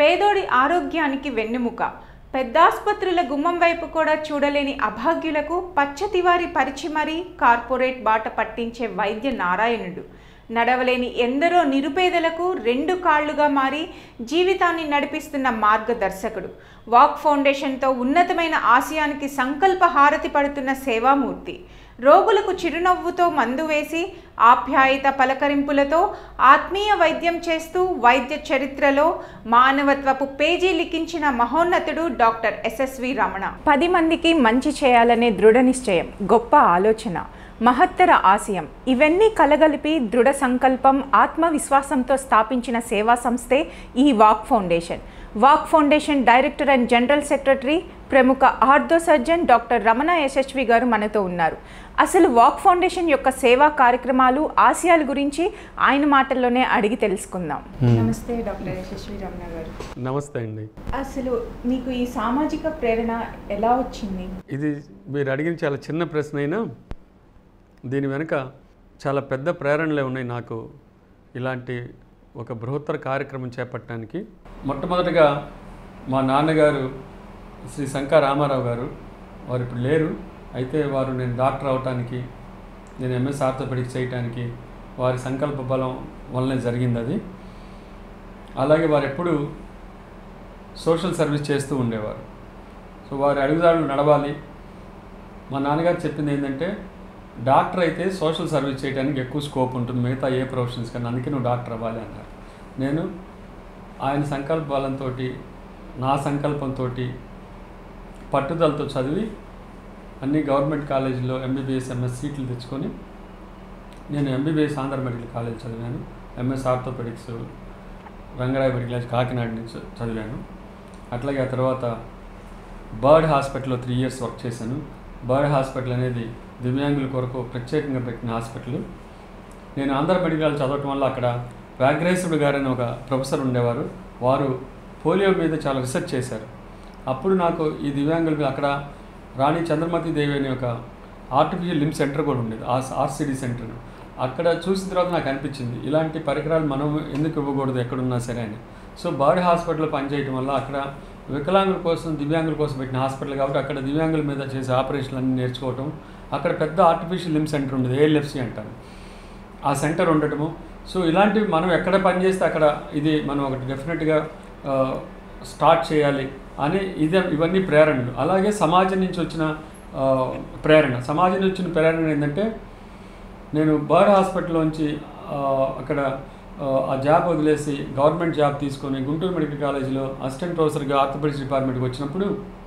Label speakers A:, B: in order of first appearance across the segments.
A: పేదోడి ఆరోగ్యానికి వెన్నెముక పెద్దాసుపత్రుల గుమ్మం వైపు కూడా చూడలేని అభాగ్యులకు పచ్చతివారి పరిచి మరీ కార్పొరేట్ బాట పట్టించే వైద్య నారాయణుడు నడవలేని ఎందరో నిరుపేదలకు రెండు కాళ్లుగా మారి జీవితాన్ని నడిపిస్తున్న మార్గదర్శకుడు వాక్ ఫౌండేషన్తో ఉన్నతమైన ఆశయానికి సంకల్ప హారతి పడుతున్న సేవామూర్తి రోగులకు చిరునవ్వుతో మందు వేసి ఆప్యాయత పలకరింపులతో ఆత్మీయ వైద్యం చేస్తూ వైద్య చరిత్రలో మానవత్వపు పేజీ లిఖించిన మహోన్నతుడు డాక్టర్ ఎస్ఎస్వి రమణ పది మందికి మంచి చేయాలనే దృఢ నిశ్చయం గొప్ప ఆలోచన మహత్తర ఆశయం ఇవన్నీ కలగలిపి దృఢ సంకల్పం ఆత్మవిశ్వాసంతో స్థాపించిన సేవా సంస్థే ఈ Walk Foundation Walk Foundation director and general secretary ప్రముఖ ortho surgeon doctor Ramana Yashaswi గారు మనతో ఉన్నారు అసలు వాక్ ఫౌండేషన్ యొక్క సేవా కార్యక్రమాలు ఆశయాల గురించి ఆయన మాటల్లోనే అడిగి తెలుసుకుందాం నమస్తే డాక్టర్ యశస్వి రమణ గారు
B: నమస్తే అండి
A: అసలు మీకు ఈ సామాజిక ప్రేరణ ఎలా వచ్చింది
B: ఇది మీరు అడిగిన చాలా చిన్న ప్రశ్న అయినా దీని వెనుక చాలా పెద్ద ప్రేరణలే ఉన్నాయి నాకు ఇలాంటి ఒక బృహత్తర కార్యక్రమం చేపట్టడానికి మొట్టమొదటిగా మా నాన్నగారు శ్రీ శంకా రామారావు గారు వారు ఇప్పుడు లేరు అయితే వారు నేను డాక్టర్ అవటానికి నేను ఎంఎస్ ఆర్థోపెడిక్స్ చేయటానికి వారి సంకల్ప బలం వల్లనే జరిగింది అది అలాగే వారు ఎప్పుడు సోషల్ సర్వీస్ చేస్తూ ఉండేవారు సో వారి అడుగుదాడులు నడవాలి మా నాన్నగారు చెప్పింది ఏంటంటే డాక్టర్ అయితే సోషల్ సర్వీస్ చేయడానికి ఎక్కువ స్కోప్ ఉంటుంది మిగతా ఏ ప్రొఫెషన్స్ కన్నా అందుకే నువ్వు డాక్టర్ అవ్వాలి అన్నారు నేను ఆయన సంకల్ప బలంతో నా సంకల్పంతో పట్టుదలతో చదివి అన్ని గవర్నమెంట్ కాలేజీలో ఎంబీబీఎస్ ఎంఎస్ సీట్లు తెచ్చుకొని నేను ఎంబీబీఎస్ ఆంధ్ర మెడికల్ కాలేజ్ చదివాను MS orthopaedics Rangaraya medical college Kakinada నుంచి చదివాను అట్లాగే ఆ తర్వాత బర్డ్ హాస్పిటల్లో త్రీ ఇయర్స్ వర్క్ చేశాను బర్డ్ హాస్పిటల్ అనేది దివ్యాంగుల కొరకు ప్రత్యేకంగా పెట్టిన హాస్పిటల్ నేను ఆంధ్ర మెడికల్ కాలేజ్ చదవటం వల్ల అక్కడ వ్యాఘ్రేశ్వరుడు గారు అని ఒక ప్రొఫెసర్ ఉండేవారు వారు పోలియో మీద చాలా రీసెర్చ్ చేశారు అప్పుడు నాకు ఈ దివ్యాంగుల మీద అక్కడ రాణి చంద్రమతి దేవి అనే ఒక ఆర్టిఫిషియల్ లిమ్ సెంటర్ కూడా ఉండేది ఆర్సిడి సెంటర్ అక్కడ చూసిన తర్వాత నాకు అనిపించింది ఇలాంటి పరికరాలు మనం ఎందుకు ఇవ్వకూడదు ఎక్కడున్నా సరే అని సో బాడీ హాస్పిటల్లో పనిచేయడం వల్ల అక్కడ వికలాంగుల కోసం దివ్యాంగుల కోసం పెట్టిన హాస్పిటల్ కాబట్టి అక్కడ దివ్యాంగుల మీద చేసే ఆపరేషన్లు అన్నీ నేర్చుకోవటం అక్కడ పెద్ద ఆర్టిఫిషియల్ లిమ్ సెంటర్ ఉండేది ఏఎల్ఎఫ్సి అంటారు ఆ సెంటర్ ఉండటము సో ఇలాంటివి మనం ఎక్కడ పనిచేస్తే అక్కడ ఇది మనం ఒకటి డెఫినెట్గా స్టార్ట్ చేయాలి అని ఇదే ఇవన్నీ ప్రేరణలు అలాగే సమాజం నుంచి వచ్చిన ఆ, ప్రేరణ సమాజం నుంచి వచ్చిన ప్రేరణ ఏంటంటే నేను బర్డ్ హాస్పిటల్లోంచి ఆ, అక్కడ ఆ, ఆ జాబ్ వదిలేసి గవర్నమెంట్ జాబ్ తీసుకొని గుంటూరు మెడికల్ కాలేజీలో అసిస్టెంట్ ప్రొఫెసర్గా ఆర్థోపెడిక్స్ డిపార్ట్మెంట్కి వచ్చినప్పుడు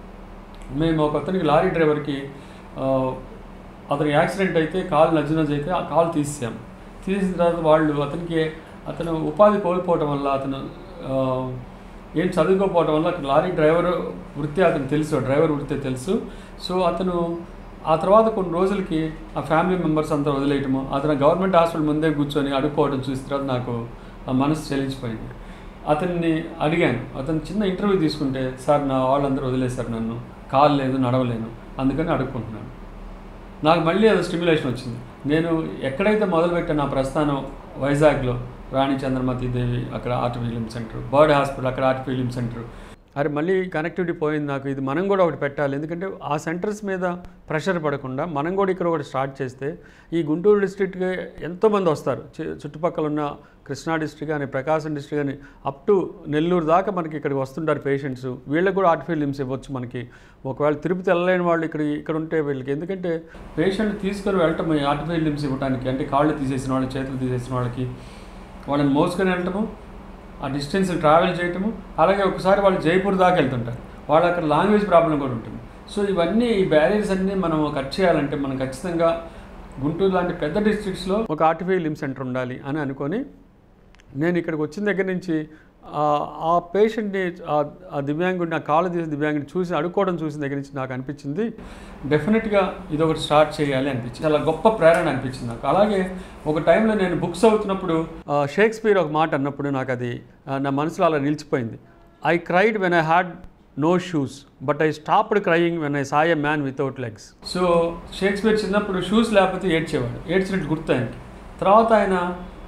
B: మేము ఒక అతనికి లారీ డ్రైవర్కి ఆ, అతనికి యాక్సిడెంట్ అయితే కాలు నజ్జు అయితే ఆ కాలు తీసాం తీసిన తర్వాత వాళ్ళు అతనికి అతను ఉపాధి కోల్పోవటం వల్ల అతను ఆ, ఏం చదువుకోకపోవటం వల్ల అతను లారీ డ్రైవర్ వృత్తి అతను తెలుసు డ్రైవర్ వృత్తి తెలుసు సో అతను ఆ తర్వాత కొన్ని రోజులకి ఆ ఫ్యామిలీ మెంబర్స్ అంతా వదిలేయటము అతను గవర్నమెంట్ హాస్పిటల్ ముందే కూర్చొని అడుక్కోవడం చూసిన తర్వాత నాకు ఆ మనసు చెల్లించిపోయింది అతన్ని అడిగాను అతను చిన్న ఇంటర్వ్యూ తీసుకుంటే సార్ నా వాళ్ళందరూ వదిలేశారు నన్ను కాలు లేదు నడవలేను అందుకని అడుక్కుంటున్నాను నాకు మళ్ళీ అది స్టిమ్యులేషన్ వచ్చింది నేను ఎక్కడైతే మొదలుపెట్టాను నా ప్రస్థానం వైజాగ్లో రాణి చంద్రమతి దేవి అక్కడ art film centre Bird hospital అక్కడ ఆర్ట్ ఫిలిం సెంటర్ అరే మళ్ళీ కనెక్టివిటీ పోయింది నాకు ఇది మనం కూడా ఒకటి పెట్టాలి ఎందుకంటే ఆ సెంటర్స్ మీద ప్రెషర్ పడకుండా మనం కూడా ఇక్కడ ఒకటి స్టార్ట్ చేస్తే ఈ గుంటూరు డిస్ట్రిక్ట్కి ఎంతోమంది వస్తారు చి- చుట్టుపక్కల ఉన్న కృష్ణా డిస్ట్రిక్ట్ కానీ ప్రకాశం డిస్ట్రిక్ట్ కానీ అప్ టు నెల్లూరు దాకా మనకి ఇక్కడికి వస్తుంటారు పేషెంట్స్ వీళ్ళకి కూడా ఆర్ట్ ఫిలిమ్స్ ఇవ్వచ్చు మనకి ఒకవేళ తిరుపతి వెళ్ళలేని వాళ్ళు ఇక్కడ ఇక్కడ ఉంటే వీళ్ళకి ఎందుకంటే పేషెంట్ తీసుకొని వెళ్ళటం ఈ ఆర్ట్ ఫిలిమ్స్ ఇవ్వడానికి అంటే కాళ్ళు తీసేసిన వాళ్ళు చేతులు తీసేసిన వాళ్ళకి వాళ్ళని మోసుకొని వెళ్ళటము ఆ డిస్టెన్స్ ట్రావెల్ చేయటము అలాగే ఒకసారి వాళ్ళు జైపూర్ దాకా వెళ్తుంటారు వాళ్ళు అక్కడ లాంగ్వేజ్ ప్రాబ్లం కూడా ఉంటుంది సో ఇవన్నీ ఈ బ్యారియర్స్ అన్నీ మనం కట్ చేయాలంటే మనం ఖచ్చితంగా గుంటూరు లాంటి పెద్ద డిస్ట్రిక్ట్స్లో ఒక ఆర్టిఫిషియల్ లిమ్ సెంటర్ ఉండాలి అని అనుకొని నేను ఇక్కడికి వచ్చిన దగ్గర నుంచి ఆ- ఆ పేషెంట్ని ఆ- ఆ దివ్యాంగుడిని ఆ కాళ్ళు తీసిన దివ్యాంగుడిని చూసి అడుక్కోవడం చూసిన దగ్గర నుంచి నాకు అనిపించింది డెఫినెట్గా ఇది ఒకటి స్టార్ట్ చేయాలి అనిపించింది చాలా గొప్ప ప్రేరణ అనిపించింది నాకు అలాగే ఒక టైంలో నేను బుక్స్ అవుతున్నప్పుడు ఆ, షేక్స్పియర్ ఒక మాట అన్నప్పుడు నాకు అది ఆ, నా మనసులో అలా నిలిచిపోయింది I cried when I had no shoes but I stopped crying when I saw a man without legs so Shakespeare చిన్నప్పుడు షూస్ లేకపోతే ఏడ్చేవాడు ఏడ్చినట్టు గుర్తు ఆయనకి తర్వాత ఆయన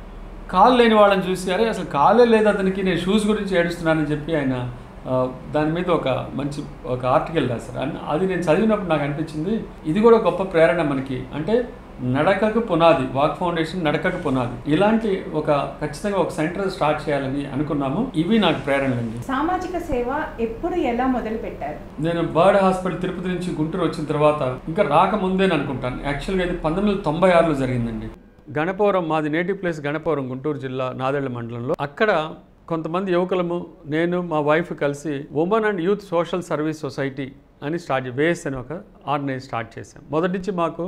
B: కాలు లేని వాళ్ళని చూసి అరే అసలు కాలే లేదు అతనికి నేను షూస్ గురించి ఏడుస్తున్నానని చెప్పి ఆయన ఆ, దాని మీద ఒక మంచి ఒక ఆర్టికల్ రాశారు అన్- అది నేను చదివినప్పుడు నాకు అనిపించింది ఇది కూడా గొప్ప ప్రేరణ మనకి అంటే నడకకు పునాది వాక్ ఫౌండేషన్ నడకకు పునాది ఇలాంటి ఒక ఖచ్చితంగా ఒక సెంటర్ స్టార్ట్ చేయాలని అనుకున్నాము ఇవి నాకు ప్రేరణలండి
A: సామాజిక సేవ ఎప్పుడు ఎలా మొదలు పెట్టారు
B: నేను బర్డ్ హాస్పిటల్ తిరుపతి నుంచి గుంటూరు వచ్చిన తర్వాత ఇంకా రాకముందే అనుకుంటాను యాక్చువల్గా ఇది పంతొమ్మిది వందల తొంభై ఆరులో జరిగిందండి గణపవరం మాది నేటివ్ ప్లేస్ గణపవరం గుంటూరు జిల్లా నాదెళ్ల మండలంలో అక్కడ కొంతమంది యువకులము నేను మా వైఫ్ కలిసి women and youth social service society అని స్టార్ట్ వేస్ అని ఒక ఆర్గనైజ్ స్టార్ట్ చేశాం మొదటి నుంచి మాకు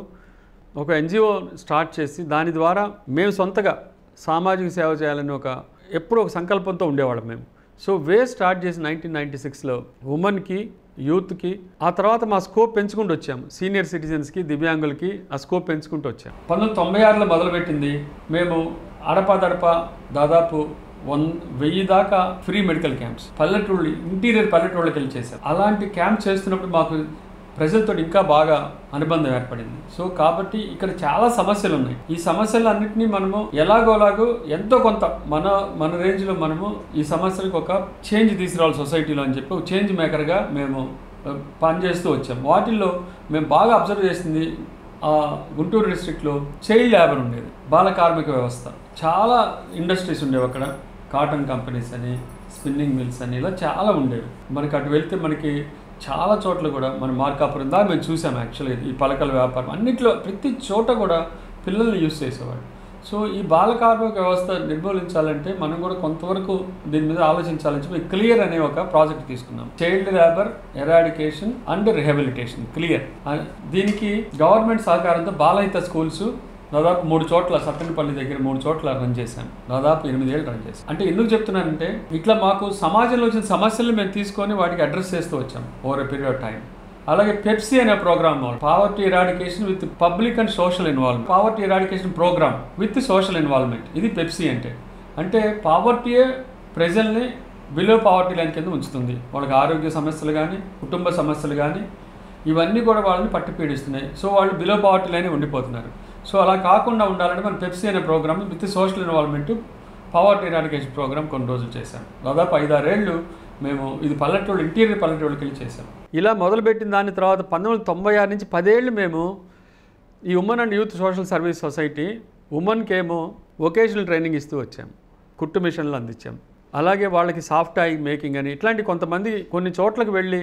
B: ఒక ఎన్జిఓ స్టార్ట్ చేసి దాని ద్వారా మేము సొంతగా సామాజిక సేవ చేయాలని ఒక ఎప్పుడూ ఒక సంకల్పంతో ఉండేవాళ్ళం మేము సో వే స్టార్ట్ చేసి నైన్టీన్ నైంటీ సిక్స్లో ఉమెన్కి యూత్కి ఆ తర్వాత మా స్కోప్ పెంచుకుంటూ వచ్చాము సీనియర్ సిటిజన్స్కి దివ్యాంగులకి ఆ స్కోప్ పెంచుకుంటూ వచ్చాం పంతొమ్మిది తొంభై ఆరులో మొదలుపెట్టింది మేము అడపాదడప దాదాపు వన్ వెయ్యి దాకా ఫ్రీ మెడికల్ క్యాంప్స్ పల్లెటూళ్ళు ఇంటీరియర్ పల్లెటూళ్ళకి వెళ్ళి చేశాం అలాంటి క్యాంప్ చేస్తున్నప్పుడు మాకు ప్రజలతో ఇంకా బాగా అనుబంధం ఏర్పడింది సో కాబట్టి ఇక్కడ చాలా సమస్యలు ఉన్నాయి ఈ సమస్యలన్నింటినీ మనము ఎలాగోలాగో ఎంతో కొంత మన మన రేంజ్లో మనము ఈ సమస్యలకు ఒక చేంజ్ తీసుకురావాలి సొసైటీలో అని చెప్పి ఒక చేంజ్ మేకర్గా మేము ఆ, పనిచేస్తూ వచ్చాం వాటిల్లో మేము బాగా అబ్జర్వ్ చేసింది ఆ గుంటూరు డిస్ట్రిక్ట్లో చైల్డ్ లేబర్ ఉండేది బాల కార్మిక వ్యవస్థ చాలా ఇండస్ట్రీస్ ఉండేవి అక్కడ కాటన్ కంపెనీస్ అని స్పిన్నింగ్ మిల్స్ అని ఇలా చాలా ఉండేవి మనకి అటు వెళ్తే మనకి చాలా చోట్ల కూడా మన మార్కాపురం దా మేము చూసాం యాక్చువల్గా ఈ పలకల వ్యాపారం అన్నిట్లో ప్రతి చోట కూడా పిల్లల్ని యూస్ చేసేవాడు సో ఈ బాల కార్మిక వ్యవస్థ నిర్మూలించాలంటే మనం కూడా కొంతవరకు దీని మీద ఆలోచించాలని చెప్పి క్లియర్ అనే ఒక ప్రాజెక్ట్ తీసుకున్నాం child labour eradication and rehabilitation clear దీనికి గవర్నమెంట్ సహకారంతో బాలహిత స్కూల్స్ దాదాపు మూడు చోట్ల సత్తెనపల్లి దగ్గర మూడు చోట్ల రన్ చేశాను దాదాపు ఎనిమిదేళ్ళు రన్ చేశాను అంటే ఎందుకు చెప్తున్నానంటే ఇట్లా మాకు సమాజంలో వచ్చిన సమస్యలు మేము తీసుకొని వాటికి అడ్రస్ చేస్తూ వచ్చాం over a period of time అలాగే పెప్సీ అనే programme poverty eradication with public and social involvement poverty eradication programme with social involvement ఇది పెప్సీ అంటే అంటే పావర్టీయే ప్రజల్ని బిలో పావర్టీ లైన్ కింద ఉంచుతుంది వాళ్ళకి ఆరోగ్య సమస్యలు కానీ కుటుంబ సమస్యలు కానీ ఇవన్నీ కూడా వాళ్ళని పట్టి పీడిస్తున్నాయి సో వాళ్ళు బిలో పావర్టీ లైన్ ఉండిపోతున్నారు సో అలా కాకుండా ఉండాలంటే మనం పెప్సీ అనే programme with social involvement poverty eradication programme కొన్ని రోజులు చేశాం దాదాపు ఐదారేళ్ళు మేము ఇది పల్లెటూళ్ళు ఇంటీరియర్ పల్లెటూళ్ళకి వెళ్ళి చేశాం ఇలా మొదలుపెట్టిన దాని తర్వాత పంతొమ్మిది వందల తొంభై ఆరు నుంచి పదేళ్ళు మేము ఈ women and youth social service society ఉమెన్కి ఏమో వొకేషనల్ ట్రైనింగ్ ఇస్తూ వచ్చాం కుట్టు మిషన్లు అందించాం అలాగే వాళ్ళకి సాఫ్ట్ ఐ మేకింగ్ అని ఇట్లాంటి కొంతమంది కొన్ని చోట్లకు వెళ్ళి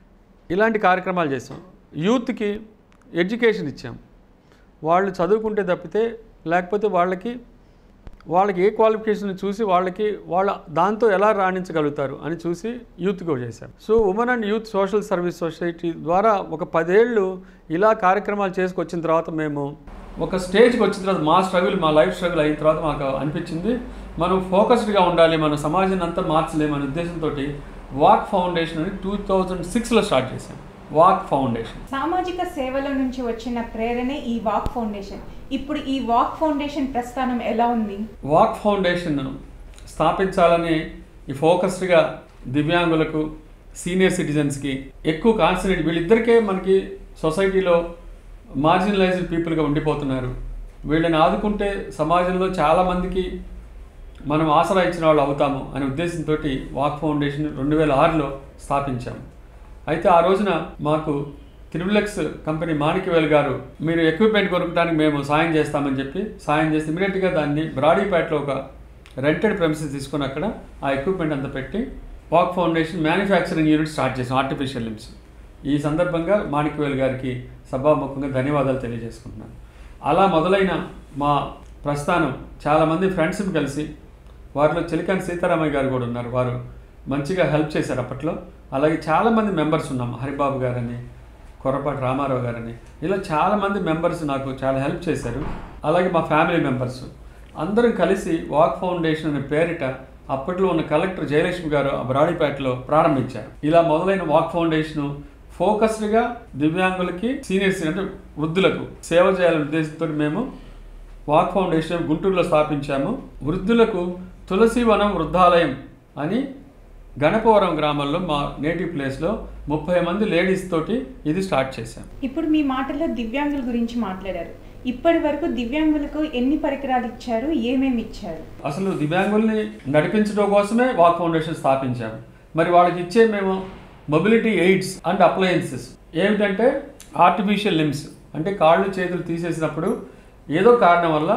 B: ఇలాంటి కార్యక్రమాలు చేసాం యూత్కి ఎడ్యుకేషన్ ఇచ్చాం వాళ్ళు చదువుకుంటే తప్పితే లేకపోతే వాళ్ళకి వాళ్ళకి ఏ క్వాలిఫికేషన్ చూసి వాళ్ళకి వాళ్ళ దాంతో ఎలా రాణించగలుగుతారు అని చూసి యూత్కి చేశాం so women and youth social service society ద్వారా ఒక పదేళ్ళు ఇలా కార్యక్రమాలు చేసుకొచ్చిన తర్వాత మేము ఒక స్టేజ్కి వచ్చిన తర్వాత మా స్ట్రగుల్ మా లైఫ్ స్ట్రగుల్ అయిన తర్వాత మాకు అనిపించింది మనం ఫోకస్డ్గా ఉండాలి మన సమాజాన్ని అంతా మార్చలేమనే ఉద్దేశంతో వాక్ ఫౌండేషన్ అని టూ థౌజండ్ సిక్స్లో స్టార్ట్ చేశాం వాక్ ఫౌండేషన్
A: సామాజిక సేవల నుంచి వచ్చిన ప్రేరణే ఈ వాక్ ఫౌండేషన్ ఇప్పుడు ఈ వాక్ ఫౌండేషన్ ప్రస్థానం ఎలా ఉంది
B: వాక్ ఫౌండేషన్ స్థాపించాలని ఈ ఫోకస్డ్గా దివ్యాంగులకు సీనియర్ సిటిజన్స్కి ఎక్కువ కాన్సన్ట్రేట్ వీళ్ళిద్దరికే మనకి సొసైటీలో మార్జినలైజ్డ్ పీపుల్గా ఉండిపోతున్నారు వీళ్ళని ఆదుకుంటే సమాజంలో చాలామందికి మనం ఆసరా ఇచ్చిన వాళ్ళు అవుతాము అనే ఉద్దేశంతో వాక్ ఫౌండేషన్ రెండు వేల ఆరులో స్థాపించాము అయితే ఆ రోజున మాకు త్రిబులెక్స్ కంపెనీ మాణిక్యవేల్ గారు మీరు ఎక్విప్మెంట్ కొనుక్కడానికి మేము సాయం చేస్తామని చెప్పి సాయం చేసి ఇమీడియట్గా దాన్ని బ్రాడీపేటలో ఒక రెంటెడ్ ప్రెమిసెస్ తీసుకొని అక్కడ ఆ ఎక్విప్మెంట్ అంతా పెట్టి Walk Foundation manufacturing unit start చేసాం ఆర్టిఫిషియల్ లిమ్స్ ఈ సందర్భంగా మాణిక్యవేల్ గారికి సభాముఖంగా ధన్యవాదాలు తెలియజేసుకుంటున్నాను అలా మొదలైన మా ప్రస్థానం చాలామంది ఫ్రెండ్స్ని కలిసి వారిలో చిలికాని సీతారామయ్య గారు కూడా ఉన్నారు వారు మంచిగా హెల్ప్ చేశారు అప్పట్లో అలాగే చాలామంది మెంబర్స్ ఉన్నాం హరిబాబు గారని కొరపాటి రామారావు గారని ఇలా చాలామంది మెంబర్స్ నాకు చాలా హెల్ప్ చేశారు అలాగే మా ఫ్యామిలీ మెంబర్స్ అందరం కలిసి వాక్ ఫౌండేషన్ అనే పేరిట అప్పట్లో ఉన్న కలెక్టర్ జయలక్ష్మి గారు ఆ బ్రాడీపేటలో ప్రారంభించారు ఇలా మొదలైన వాక్ ఫౌండేషన్ ఫోకస్డ్గా దివ్యాంగులకి సీనియర్స్ అంటే వృద్ధులకు సేవ చేయాలనే ఉద్దేశంతో మేము వాక్ ఫౌండేషన్ గుంటూరులో స్థాపించాము వృద్ధులకు తులసి వనం వృద్ధాలయం అని గణపవరం గ్రామంలో మా నేటివ్ ప్లేస్లో ముప్పై మంది లేడీస్ తోటి ఇది స్టార్ట్ చేశాం
A: ఇప్పుడు మీ మాటల్లో దివ్యాంగుల గురించి మాట్లాడారు ఇప్పటి వరకు దివ్యాంగులకు ఎన్ని పరికరాలు ఇచ్చారు ఏమేమి ఇచ్చారు
B: అసలు దివ్యాంగుల్ని నడిపించడం కోసమే వాక్ ఫౌండేషన్ స్థాపించాము మరి వాళ్ళకి ఇచ్చే మేము మొబిలిటీ ఎయిడ్స్ అండ్ అప్లయన్సెస్ ఏమిటంటే ఆర్టిఫిషియల్ లిమ్స్ అంటే కాళ్ళు చేతులు తీసేసినప్పుడు ఏదో కారణం వల్ల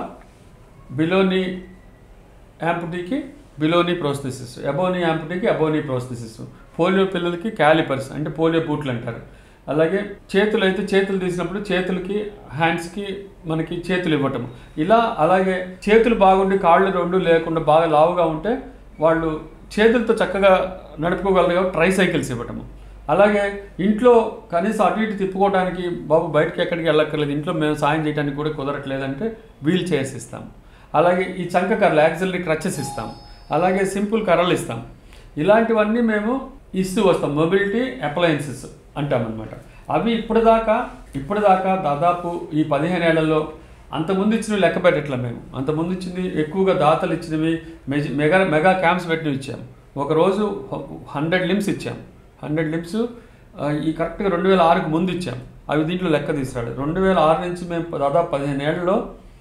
B: బిలోని యాంపుటీకి బిలోని ప్రోస్థెసిస్ అబోని యాంపుటీకి అబోని ప్రోస్థెసిస్ పోలియో పిల్లలకి క్యాలిపర్స్ అంటే పోలియో బూట్లు అంటారు అలాగే చేతులు అయితే చేతులు తీసినప్పుడు చేతులకి హ్యాండ్స్కి మనకి చేతులు ఇవ్వటం ఇలా అలాగే చేతులు బాగుండి కాళ్ళు రెండు లేకుండా బాగా లావుగా ఉంటే వాళ్ళు చేతులతో చక్కగా నడుపుకోగలరు కాబట్టి ట్రై సైకిల్స్ ఇవ్వటము అలాగే ఇంట్లో కనీసం అటు ఇటు తిప్పుకోవడానికి బాబు బయటకి ఎక్కడికి వెళ్ళక్కర్లేదు ఇంట్లో మేము సాయం చేయడానికి కూడా కుదరట్లేదంటే వీల్ చైర్స్ ఇస్తాం అలాగే ఈ చంక కర్రలు యాక్సిలరీ క్రచెస్ ఇస్తాం అలాగే సింపుల్ కర్రలు ఇస్తాం ఇలాంటివన్నీ మేము ఇస్తూ వస్తాం మొబిలిటీ అప్లయన్సెస్ అంటామన్నమాట అవి ఇప్పటిదాకా ఇప్పటిదాకా దాదాపు ఈ పదిహేను ఏళ్లలో అంతకుముందు ఇచ్చినవి లెక్క పెట్టట్లే మేము అంతకుముందు ఇచ్చింది ఎక్కువగా దాతలు ఇచ్చినవి మెజ- మెగా మెగా క్యాంప్స్ పెట్టినవి ఇచ్చాము ఒకరోజు హండ్రెడ్ లిమ్స్ ఇచ్చాము హండ్రెడ్ లిమ్స్ ఈ కరెక్ట్గా రెండు వేల ఆరుకు ముందు ఇచ్చాము అవి దీంట్లో లెక్క తీసాడు రెండు వేల ఆరు నుంచి మేము దాదాపు పదిహేను ఏళ్లలో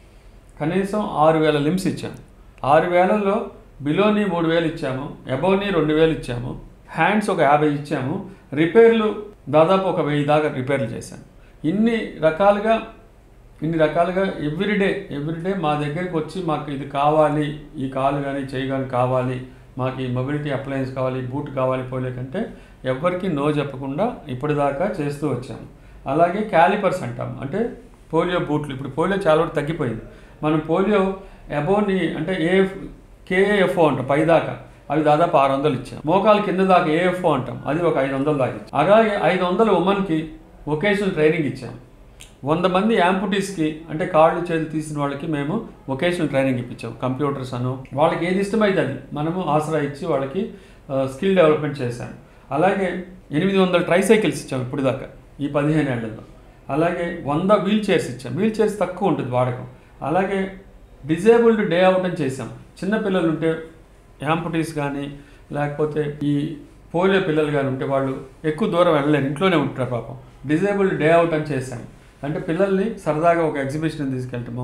B: కనీసం ఆరు వేల లిమ్స్ ఇచ్చాము ఆరు వేలలో బిలోని మూడు వేలు ఇచ్చాము ఎబోని రెండు వేలు ఇచ్చాము హ్యాండ్స్ ఒక యాభై ఇచ్చాము రిపేర్లు దాదాపు ఒక వెయ్యి దాకా రిపేర్లు చేశాను ఇన్ని రకాలుగా ఇన్ని రకాలుగా ఎవ్రీడే ఎవ్రీడే మా దగ్గరికి వచ్చి మాకు ఇది కావాలి ఈ కాలు కానీ చేయి కానీ కావాలి మాకు ఈ మొబిలిటీ అప్లయన్స్ కావాలి బూట్ కావాలి పోలే కంటే ఎవ్వరికి నో చెప్పకుండా ఇప్పటిదాకా చేస్తూ వచ్చాము అలాగే క్యాలిపర్స్ అంటాం అంటే పోలియో బూట్లు ఇప్పుడు పోలియో చాలా వరకు తగ్గిపోయింది మనం పోలియో అబోని అంటే ఏఎఫ్ కేఏఎఫ్ఓ అంటాం పైదాకా అవి దాదాపు ఆరు వందలు ఇచ్చాం మోకాలు కింద దాకా ఏఎఫ్ఓ అంటాం అది ఒక ఐదు వందలు దాకా ఇచ్చాం అలాగే ఐదు వందల ఉమెన్కి వొకేషనల్ ట్రైనింగ్ ఇచ్చాం వంద మంది యాంపుటీస్కి అంటే కాళ్ళు చేతులు తీసిన వాళ్ళకి మేము వొకేషనల్ ట్రైనింగ్ ఇప్పించాం కంప్యూటర్స్ అను వాళ్ళకి ఏది ఇష్టమైతే అది మనము ఆసరా ఇచ్చి వాళ్ళకి స్కిల్ డెవలప్మెంట్ చేశాం అలాగే ఎనిమిది వందల ట్రైసైకిల్స్ ఇచ్చాం ఇప్పుడు దాకా ఈ పదిహేను ఏళ్లలో అలాగే వంద వీల్ చైర్స్ ఇచ్చాం వీల్ చైర్స్ తక్కువ ఉంటుంది వాడకం అలాగే డిజేబుల్డ్ డే అవుట్ అని చేసాం చిన్న పిల్లలు ఉంటే యాంపుటీస్ కానీ లేకపోతే ఈ పోలియో పిల్లలు కానీ ఉంటే వాళ్ళు ఎక్కువ దూరం వెళ్ళలేరు ఇంట్లోనే ఉంటారు పాపం డిజేబుల్డ్ డే అవుట్ అని చేశాం అంటే పిల్లల్ని సరదాగా ఒక ఎగ్జిబిషన్ తీసుకెళ్ళటము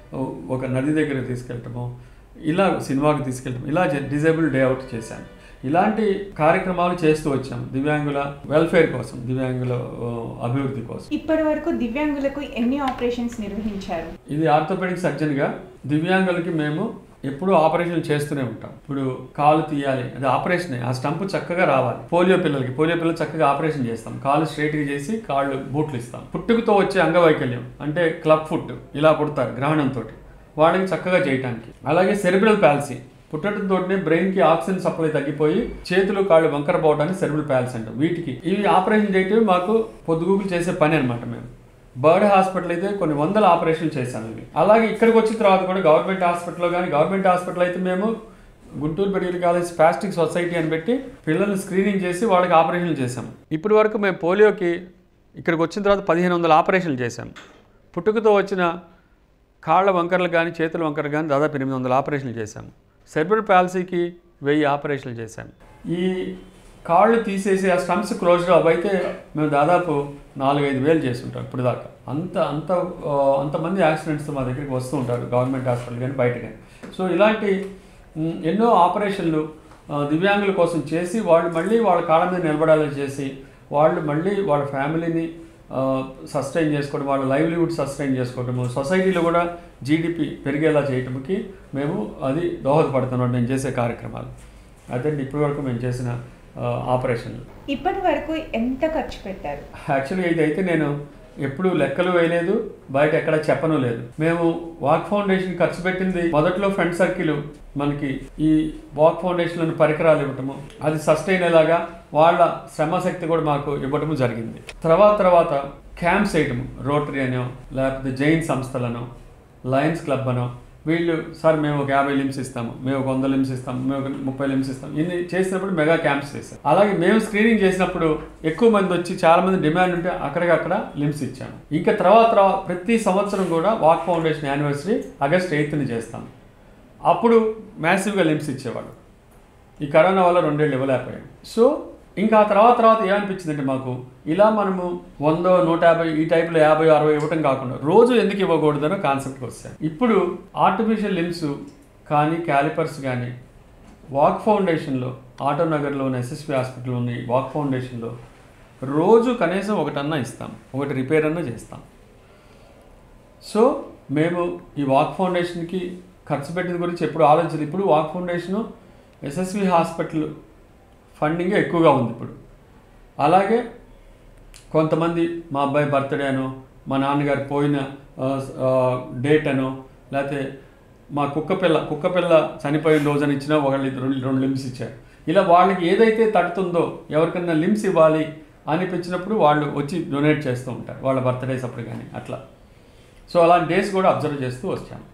B: ఒక నది దగ్గర తీసుకెళ్ళటము ఇలా సినిమాకి తీసుకెళ్ళటం ఇలా డిజేబుల్ డే అవుట్ చేశాను ఇలాంటి కార్యక్రమాలు చేస్తూ వచ్చాం దివ్యాంగుల వెల్ఫేర్ కోసం దివ్యాంగుల ఆ, అభివృద్ధి కోసం
A: ఇప్పటి వరకు దివ్యాంగులకు ఎన్ని ఆపరేషన్స్ నిర్వహించారు
B: ఇది ఆర్థోపెడిక్ సర్జన్గా దివ్యాంగులకి మేము ఎప్పుడూ ఆపరేషన్ చేస్తూనే ఉంటాం ఇప్పుడు కాలు తీయాలి అది ఆపరేషనే ఆ స్టంప్ చక్కగా రావాలి పోలియో పిల్లలకి పోలియో పిల్లలు చక్కగా ఆపరేషన్ చేస్తాం కాలు స్ట్రైట్గా చేసి కాళ్ళు బూట్లు ఇస్తాం పుట్టుకతో వచ్చే అంగవైకల్యం అంటే క్లబ్ ఫుట్ ఇలా పుడతారు గ్రహణంతో వాళ్ళకి చక్కగా చేయటానికి అలాగే సెరిబ్రల్ పాలసీ పుట్టడంతోనే బ్రెయిన్కి ఆక్సిజన్ సప్లై తగ్గిపోయి చేతులు కాళ్ళు వంకర పోవడానికి సెరిబ్రల్ పాలసీ అంటాం వీటికి ఇవి ఆపరేషన్ చేయటం మాకు పొద్దుగూకులు చేసే పని అనమాట మేము బర్డ్ హాస్పిటల్ అయితే కొన్ని వందల ఆపరేషన్లు చేశాను ఇవి అలాగే ఇక్కడికి వచ్చిన తర్వాత కూడా గవర్నమెంట్ హాస్పిటల్లో కానీ గవర్నమెంట్ హాస్పిటల్ అయితే మేము Guntur medical college spastic society అని పెట్టి పిల్లల్ని స్క్రీనింగ్ చేసి వాళ్ళకి ఆపరేషన్లు చేశాం ఇప్పటి వరకు మేము పోలియోకి ఇక్కడికి వచ్చిన తర్వాత పదిహేను వందల ఆపరేషన్లు చేశాం పుట్టుకతో వచ్చిన కాళ్ళ వంకరలు కానీ చేతుల వంకరలు కానీ దాదాపు ఎనిమిది వందల ఆపరేషన్లు చేశాము సెర్బరల్ పాలసీకి వెయ్యి ఆపరేషన్లు చేశాము ఈ కాళ్ళు తీసేసి ఆ స్టంప్స్ క్లోజ్డ్ అవైతే మేము దాదాపు నాలుగైదు వేలు చేస్తుంటాం ఇప్పుడు దాకా అంత అంత ఆ, అంతమంది యాక్సిడెంట్స్ మా దగ్గరికి వస్తూ ఉంటారు గవర్నమెంట్ హాస్పిటల్ కానీ బయట కానీ సో ఇలాంటి మ్, ఎన్నో ఆపరేషన్లు ఆ, దివ్యాంగుల కోసం చేసి వాళ్ళు మళ్ళీ వాళ్ళ కాళ్ళ మీద నిలబడాలని చేసి వాళ్ళు మళ్ళీ వాళ్ళ ఫ్యామిలీని సస్టైన్ చేసుకోవడం వాళ్ళ లైవ్లీవుడ్ సస్టైన్ చేసుకోవడము సొసైటీలో కూడా జీడిపి పెరిగేలా చేయటంకి మేము అది దోహదపడుతున్నాం నేను చేసే కార్యక్రమాలు అదండి ఇప్పటి వరకు మేము చేసిన ఆ, ఆపరేషన్లు
A: ఇప్పటి వరకు ఎంత ఖర్చు పెట్టారు
B: యాక్చువల్గా ఇదైతే నేను ఎప్పుడు లెక్కలు వేయలేదు బయట ఎక్కడ చెప్పను లేదు మేము వాక్ ఫౌండేషన్ ఖర్చు పెట్టింది మొదట్లో ఫ్రెండ్ సర్కిల్ మనకి ఈ వాక్ ఫౌండేషన్ పరికరాలు ఇవ్వటము అది సస్టైన్ అయ్యేలాగా వాళ్ళ శ్రమశక్తి కూడా మాకు ఇవ్వటము జరిగింది తర్వాత తర్వాత క్యాంప్స్ వేయటము రోటరీ అనో లేకపోతే జైన్ సంస్థలను లయన్స్ క్లబ్ అనో వీళ్ళు సార్ మేము ఒక యాభై లిమ్స్ ఇస్తాము మేము ఒక వంద లిమ్స్ ఇస్తాము మేము ఒక ముప్పై లిమ్స్ ఇస్తాం ఇన్ని చేసినప్పుడు మెగా క్యాంప్స్ చేస్తాం అలాగే మేము స్క్రీనింగ్ చేసినప్పుడు ఎక్కువ మంది వచ్చి చాలా మంది డిమాండ్ ఉంటే అక్కడికక్కడ లిమ్స్ ఇచ్చాము ఇంకా తర్వాత తర్వాత ప్రతి సంవత్సరం కూడా వాక్ ఫౌండేషన్ యానివర్సరీ ఆగస్ట్ ఎయిత్ని చేస్తాం అప్పుడు మ్యాసివ్గా లిమ్స్ ఇచ్చేవాళ్ళు ఈ కరోనా వల్ల రెండేళ్ళు ఇవ్వలేకపోయాం సో ఇంకా ఆ తర్వాత తర్వాత ఏమనిపించిందంటే మాకు ఇలా మనము వందో నూట యాభై ఈ టైప్లో యాభై అరవై ఇవ్వటం కాకుండా రోజు ఎందుకు ఇవ్వకూడదనో కాన్సెప్ట్కి వస్తాయి ఇప్పుడు ఆర్టిఫిషియల్ లిమ్స్ కానీ క్యాలిపర్స్ కానీ వాక్ ఫౌండేషన్లో ఆటోనగర్లో ఉన్న ఎస్ఎస్పి హాస్పిటల్లో ఉన్న ఈ వాక్ ఫౌండేషన్లో రోజు కనీసం ఒకటన్నా ఇస్తాం ఒకటి రిపేర్ అన్నా చేస్తాం సో మేము ఈ వాక్ ఫౌండేషన్కి ఖర్చు పెట్టిన గురించి ఎప్పుడు ఆలోచించలేదు ఇప్పుడు Walk Foundation SSV hospital funding ఎక్కువగా ఉంది ఇప్పుడు అలాగే కొంతమంది మా అబ్బాయి బర్త్డే అనో మా నాన్నగారు పోయిన ఆ, ఆ, డేట్ అనో లేకపోతే మా కుక్క పిల్ల కుక్క పిల్ల చనిపోయిన రోజున ఇచ్చినా ఒకళ్ళు ఇద్దరు రెండు రెండు లిమ్స్ ఇచ్చారు ఇలా వాళ్ళకి ఏదైతే తడుతుందో ఎవరికైనా లిమ్స్ ఇవ్వాలి అనిపించినప్పుడు వాళ్ళు వచ్చి డొనేట్ చేస్తూ ఉంటారు వాళ్ళ బర్త్డేస్ అప్పుడు కానీ అట్లా సో అలాంటి డేస్ కూడా అబ్జర్వ్ చేస్తూ వచ్చాను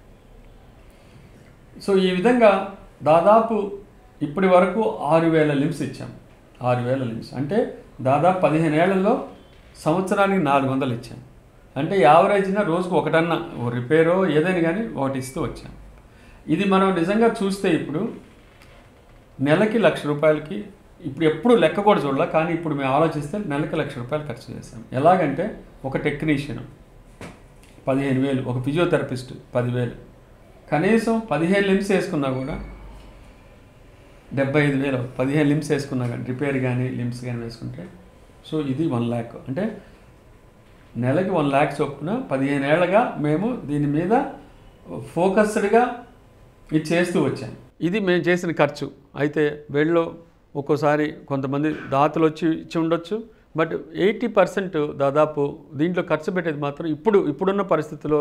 B: సో ఈ విధంగా దాదాపు ఇప్పటి వరకు ఆరు వేల లిమ్స్ ఇచ్చాం ఆరు వేల లిమ్స్ అంటే దాదాపు పదిహేను ఏళ్లలో సంవత్సరానికి నాలుగు వందలు ఇచ్చాం అంటే యావరేజ్న రోజుకు ఒకటన్నా ఓ రిపేరో ఏదైనా కానీ ఒకటి ఇస్తూ వచ్చాం ఇది మనం నిజంగా చూస్తే ఇప్పుడు నెలకి లక్ష రూపాయలకి ఇప్పుడు ఎప్పుడు లెక్క కూడా చూడాల కానీ ఇప్పుడు మేము ఆలోచిస్తే నెలకి లక్ష రూపాయలు ఖర్చు చేస్తాం ఎలాగంటే ఒక టెక్నీషియన్ పదిహేను వేలు ఒక ఫిజియోథెరపిస్ట్ పదివేలు కనీసం పదిహేను లిమ్స్ వేసుకున్నా కూడా డెబ్బై ఐదు వేలు పదిహేను లిమ్స్ వేసుకున్నా కానీ రిపేర్ కానీ లిమ్స్ కానీ వేసుకుంటే సో ఇది వన్ ల్యాక్ అంటే నెలకి వన్ ల్యాక్ చొప్పున పదిహేను ఏళ్ళగా మేము దీని మీద ఫోకస్డ్గా ఇది చేస్తూ వచ్చాం ఇది మేము చేసిన ఖర్చు అయితే వెళ్ళో ఒక్కోసారి కొంతమంది దాతలు వచ్చి ఇచ్చి ఉండొచ్చు బట్ ఎయిటీ పర్సెంట్ దాదాపు దీంట్లో ఖర్చు పెట్టేది మాత్రం ఇప్పుడు ఇప్పుడున్న పరిస్థితిలో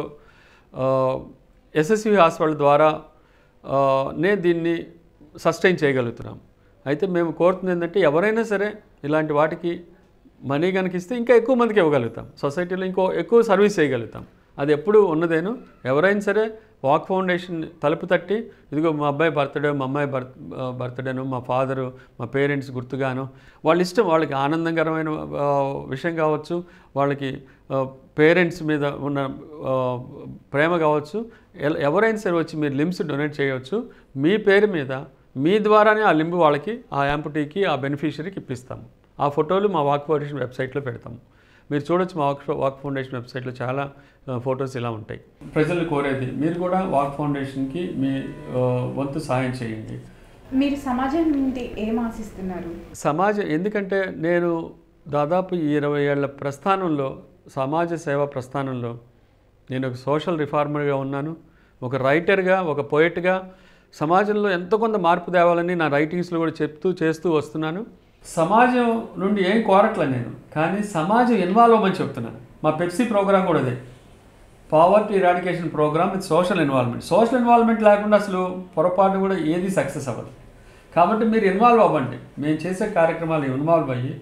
B: ఎస్ఎస్వి హాస్పిటల్ ద్వారా ఆ, నే దీన్ని సస్టైన్ చేయగలుగుతున్నాం అయితే మేము కోరుతుంది ఏంటంటే ఎవరైనా సరే ఇలాంటి వాటికి మనీ కనుక ఇస్తే ఇంకా ఎక్కువ మందికి ఇవ్వగలుగుతాం సొసైటీలో ఇంకో ఎక్కువ సర్వీస్ చేయగలుగుతాం అది ఎప్పుడు ఉన్నదేను ఎవరైనా సరే వాక్ ఫౌండేషన్ తలుపు తట్టి ఇదిగో మా అబ్బాయి బర్త్డే మా అమ్మాయి బర్త్ బర్త్డేను మా ఫాదరు మా పేరెంట్స్ గుర్తుగాను వాళ్ళ ఇష్టం వాళ్ళకి ఆనందకరమైన ఆ, విషయం కావచ్చు వాళ్ళకి పేరెంట్స్ మీద ఉన్న ఆ, ప్రేమ కావచ్చు ఎల- ఎవరైనా సరే వచ్చి మీరు లిమ్స్ డొనేట్ చేయవచ్చు మీ పేరు మీద మీ ద్వారానే ఆ లింబు వాళ్ళకి ఆ యాంపుటీకి ఆ బెనిఫిషరీకి ఇప్పిస్తాము ఆ ఫోటోలు మా వాక్ ఫౌండేషన్ వెబ్సైట్లో పెడతాము మీరు చూడొచ్చు మా వాక్ వాక్ ఫౌండేషన్ వెబ్సైట్లో చాలా ఆ, ఫొటోస్ ఇలా ఉంటాయి ప్రజలు కోరేది మీరు కూడా వాక్ ఫౌండేషన్కి మీ ఆ, వంతు సహాయం చేయండి
A: మీరు సమాజం నుండి ఏం ఆశిస్తున్నారు
B: సమాజం ఎందుకంటే నేను దాదాపు ఈ ఇరవై ఏళ్ల ప్రస్థానంలో సమాజ సేవ ప్రస్థానంలో నేను ఒక సోషల్ రిఫార్మర్గా ఉన్నాను ఒక రైటర్గా ఒక పోయిట్గా సమాజంలో ఎంతో కొంత మార్పు తేవాలని నా రైటింగ్స్లో కూడా చెప్తూ చేస్తూ వస్తున్నాను సమాజం నుండి ఏం కోరట్లే నేను కానీ సమాజం ఇన్వాల్వ్ అవ్వమని చెప్తున్నాను మా పెప్సీ ప్రోగ్రామ్ కూడా అదే poverty eradication programme with social involvement social involvement లేకుండా అసలు పొరపాటు కూడా ఏది సక్సెస్ అవ్వదు కాబట్టి మీరు ఇన్వాల్వ్ అవ్వండి మేము చేసే కార్యక్రమాలు ఇన్వాల్వ్ అయ్యి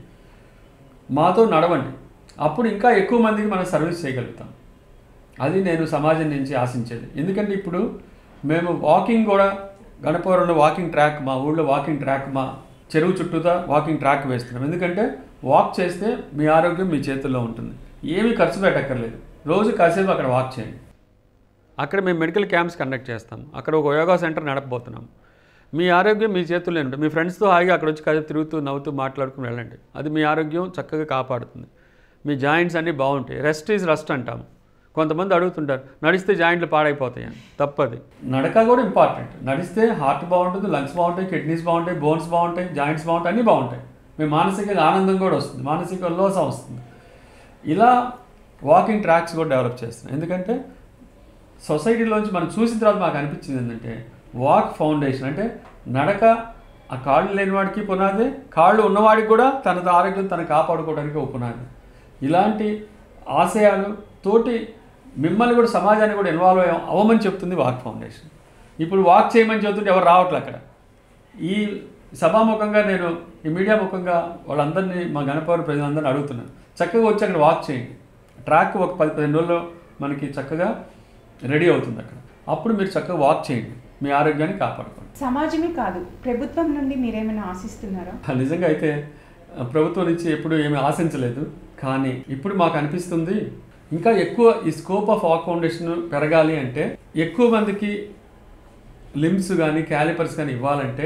B: మాతో నడవండి అప్పుడు ఇంకా ఎక్కువ మందికి మనం సర్వీస్ చేయగలుగుతాం అది నేను సమాజం నుంచి ఆశించేది ఎందుకంటే ఇప్పుడు మేము వాకింగ్ కూడా గణపవరంలో వాకింగ్ ట్రాక్ మా ఊళ్ళో వాకింగ్ ట్రాక్ మా చెరువు చుట్టూతా వాకింగ్ ట్రాక్ వేస్తున్నాం ఎందుకంటే వాక్ చేస్తే మీ ఆరోగ్యం మీ చేతుల్లో ఉంటుంది ఏమీ ఖర్చు పెట్టక్కర్లేదు రోజు కాసేపు అక్కడ వాక్ చేయండి అక్కడ మేము మెడికల్ క్యాంప్స్ కండక్ట్ చేస్తాం అక్కడ ఒక యోగా సెంటర్ నడపబోతున్నాం మీ ఆరోగ్యం మీ చేతుల్లో ఉంటుంది మీ ఫ్రెండ్స్తో హాయిగా అక్కడ వచ్చి కాసేపు తిరుగుతూ నవ్వుతూ మాట్లాడుకుని వెళ్ళండి అది మీ ఆరోగ్యం చక్కగా కాపాడుతుంది మీ జాయింట్స్ అన్నీ బాగుంటాయి రెస్ట్ ఈజ్ రస్ట్ అంటాం కొంతమంది అడుగుతుంటారు నడిస్తే జాయింట్లు పాడైపోతాయని తప్పది నడక కూడా ఇంపార్టెంట్ నడిస్తే హార్ట్ బాగుంటుంది లంగ్స్ బాగుంటాయి కిడ్నీస్ బాగుంటాయి బోన్స్ బాగుంటాయి జాయింట్స్ బాగుంటాయి అన్నీ బాగుంటాయి మీ మానసిక ఆనందం కూడా వస్తుంది మానసిక ఉల్లాసం వస్తుంది ఇలా వాకింగ్ ట్రాక్స్ కూడా డెవలప్ చేస్తున్నాం ఎందుకంటే సొసైటీలోంచి మనం చూసిన తర్వాత మాకు అనిపించింది ఏంటంటే వాక్ ఫౌండేషన్ అంటే నడక ఆ కాళ్ళు లేని వాడికి పునాది కాళ్ళు ఉన్నవాడికి కూడా తన ఆరోగ్యం తను కాపాడుకోవడానికి ఒక పునాది ఇలాంటి ఆశయాలు తోటి మిమ్మల్ని కూడా సమాజాన్ని కూడా ఇన్వాల్వ్ అయ్య అవ్వమని చెప్తుంది వాక్ ఫౌండేషన్ ఇప్పుడు వాక్ చేయమని చెప్తుంటే ఎవరు రావట్లే అక్కడ ఈ సభాముఖంగా నేను ఈ మీడియా ముఖంగా వాళ్ళందరినీ మా గణపవరం ప్రజలందరినీ అడుగుతున్నాను చక్కగా వచ్చి అక్కడ వాక్ చేయండి ట్రాక్ ఒక పది పదిహేను రోజుల్లో మనకి చక్కగా రెడీ అవుతుంది అక్కడ అప్పుడు మీరు చక్కగా వాక్ చేయండి మీ ఆరోగ్యాన్ని కాపాడుకోండి
A: సమాజమే కాదు ప్రభుత్వం నుండి మీరేమైనా ఆశిస్తున్నారా
B: నిజంగా అయితే ఆ, ప్రభుత్వం నుంచి ఎప్పుడు ఏమీ ఆశించలేదు కానీ ఇప్పుడు మాకు అనిపిస్తుంది ఇంకా ఎక్కువ ఈ స్కోప్ ఆఫ్ వాక్ ఫౌండేషన్ పెరగాలి అంటే ఎక్కువ మందికి లిమ్స్ కానీ క్యాలిపర్స్ కానీ ఇవ్వాలంటే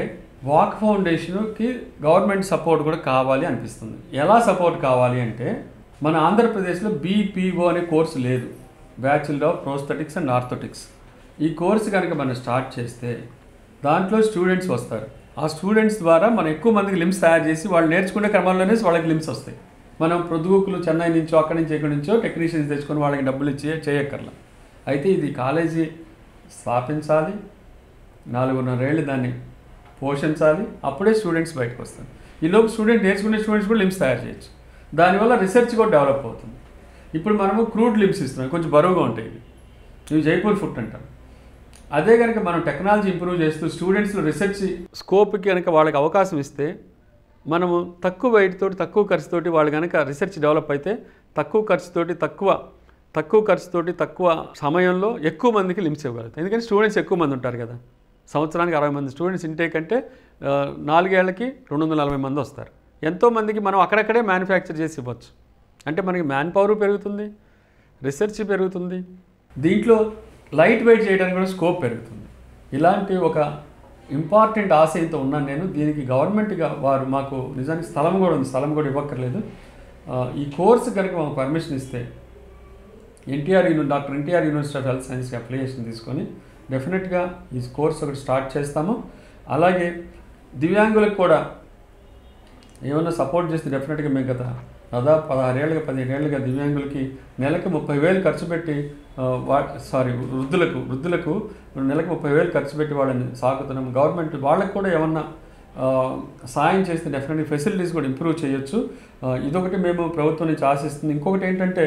B: వాక్ ఫౌండేషన్కి గవర్నమెంట్ సపోర్ట్ కూడా కావాలి అనిపిస్తుంది ఎలా సపోర్ట్ కావాలి అంటే మన ఆంధ్రప్రదేశ్లో బీపీఓ అనే కోర్సు లేదు bachelor of prosthetics and orthotics ఈ కోర్సు కనుక మనం స్టార్ట్ చేస్తే దాంట్లో స్టూడెంట్స్ వస్తారు ఆ స్టూడెంట్స్ ద్వారా మనం ఎక్కువ మందికి లిమ్స్ తయారు చేసి వాళ్ళు నేర్చుకునే క్రమంలోనే వాళ్ళకి లిమ్స్ వస్తాయి మనం ప్రొద్దుగుకులు చెన్నై నుంచో అక్కడి నుంచి ఎక్కడి నుంచో టెక్నీషియన్స్ తెచ్చుకొని వాళ్ళకి డబ్బులు ఇచ్చి చేయక్కర్లా అయితే ఇది కాలేజీ స్థాపించాలి నాలుగున్నరేళ్ళు దాన్ని పోషించాలి అప్పుడే స్టూడెంట్స్ బయటకు వస్తారు ఈలోపు స్టూడెంట్ నేర్చుకునే స్టూడెంట్స్ కూడా లిమ్స్ తయారు చేయొచ్చు దానివల్ల రీసెర్చ్ కూడా డెవలప్ అవుతుంది ఇప్పుడు మనము క్రూడ్ లిమ్స్ ఇస్తున్నాం కొంచెం బరువుగా ఉంటాయి ఇవి ఇవి జైపూర్ ఫుట్ అంటారు అదే కనుక మనం టెక్నాలజీ ఇంప్రూవ్ చేస్తూ స్టూడెంట్స్లో రీసెర్చ్ స్కోప్కి కనుక వాళ్ళకి అవకాశం ఇస్తే మనము తక్కువ వెయిట్ తోటి తక్కువ ఖర్చుతోటి వాళ్ళు కనుక రీసెర్చ్ డెవలప్ అయితే తక్కువ ఖర్చుతోటి తక్కువ తక్కువ ఖర్చుతోటి తక్కువ సమయంలో ఎక్కువ మందికి లిమ్స్ ఇవ్వగలుగుతాం ఎందుకంటే స్టూడెంట్స్ ఎక్కువ మంది ఉంటారు కదా సంవత్సరానికి అరవై మంది స్టూడెంట్స్ ఇంటేక్ అంటే ఆ, నాలుగేళ్లకి రెండు వందల నలభై మంది వస్తారు ఎంతో మందికి మనం అక్కడక్కడే మ్యానుఫ్యాక్చర్ చేసి ఇవ్వచ్చు అంటే మనకి మ్యాన్ పవర్ పెరుగుతుంది రీసెర్చ్ పెరుగుతుంది దీంట్లో లైట్ వెయిట్ చేయడానికి కూడా స్కోప్ పెరుగుతుంది ఇలాంటి ఒక ఇంపార్టెంట్ ఆశయంతో ఉన్నాను నేను దీనికి గవర్నమెంట్గా వారు మాకు నిజానికి స్థలం కూడా ఉంది స్థలం కూడా ఇవ్వక్కర్లేదు ఆ, ఈ కోర్సు కనుక మాకు పర్మిషన్ ఇస్తే NTR uni doctor NTR university of health సైన్స్కి అప్లికేషన్ తీసుకొని డెఫినెట్గా ఈ కోర్స్ ఒకటి స్టార్ట్ చేస్తాము అలాగే దివ్యాంగులకు కూడా ఏమన్నా సపోర్ట్ చేస్తే డెఫినెట్గా మేము గత దాదాపు పదహారేళ్ళుగా పదిహేడేళ్ళుగా దివ్యాంగులకి నెలకు ముప్పై వేలు ఖర్చు పెట్టి ఆ, వా సారీ వృద్ధులకు వృద్ధులకు నెలకు ముప్పై వేలు ఖర్చు పెట్టి వాళ్ళని సాగుతున్నాం గవర్నమెంట్ వాళ్ళకి కూడా ఏమన్నా ఆ, సాయం చేస్తే డెఫినెట్గా ఫెసిలిటీస్ కూడా ఇంప్రూవ్ చేయొచ్చు ఆ, ఇదొకటి మేము ప్రభుత్వం నుంచి ఆశిస్తుంది ఇంకొకటి ఏంటంటే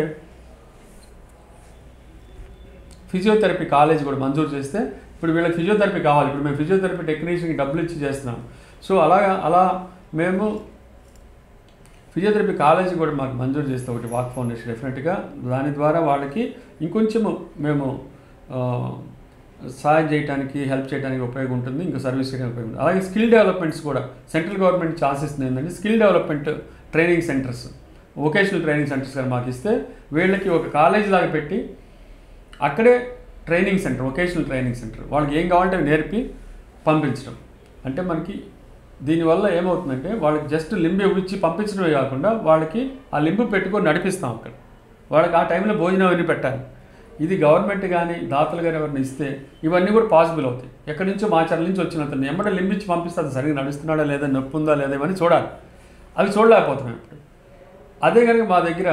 B: ఫిజియోథెరపీ కాలేజ్ కూడా మంజూరు చేస్తే ఇప్పుడు వీళ్ళకి ఫిజియోథెరపీ కావాలి ఇప్పుడు మేము ఫిజియోథెరపీ టెక్నీషియన్కి డబ్బులు ఇచ్చి చేస్తున్నాం సో అలాగా అలా మేము ఫిజియోథెరపీ కాలేజీ కూడా మాకు మంజూరు చేస్తే ఒకటి వాక్ ఫౌండేషన్ డెఫినెట్గా దాని ద్వారా వాళ్ళకి ఇంకొంచెము మేము ఆ, సహాయం చేయడానికి హెల్ప్ చేయడానికి ఉపయోగం ఉంటుంది ఇంకా సర్వీస్ చేయడానికి ఉపయోగం ఉంటుంది అలాగే స్కిల్ డెవలప్మెంట్స్ కూడా సెంట్రల్ గవర్నమెంట్ ఆశిస్తుంది ఏంటంటే skill development training centres vocational training centres కానీ మాకు ఇస్తే వీళ్ళకి ఒక కాలేజ్ లాగా పెట్టి అక్కడే training centre vocational training centre వాళ్ళకి ఏం కావాలంటే అవి నేర్పి పంపించడం అంటే మనకి దీనివల్ల ఏమవుతుందంటే వాళ్ళకి జస్ట్ లింబు ఇచ్చి పంపించడమే కాకుండా వాళ్ళకి ఆ లింబు పెట్టుకొని నడిపిస్తాం అక్కడ వాళ్ళకి ఆ టైంలో భోజనం అవన్నీ పెట్టాలి ఇది గవర్నమెంట్ కానీ దాతలు కానీ ఎవరిని ఇస్తే ఇవన్నీ కూడా పాసిబుల్ అవుతాయి ఎక్కడి నుంచో మాచర్ల నుంచి వచ్చిన అతను ఎమ్మడ లింబు ఇచ్చి పంపిస్తే అది సరిగ్గా నడుస్తున్నాడా లేదా నొప్పి ఉందా లేదా ఇవన్నీ చూడాలి అవి చూడలేకపోతున్నాం ఇప్పుడు అదే కనుక మా దగ్గర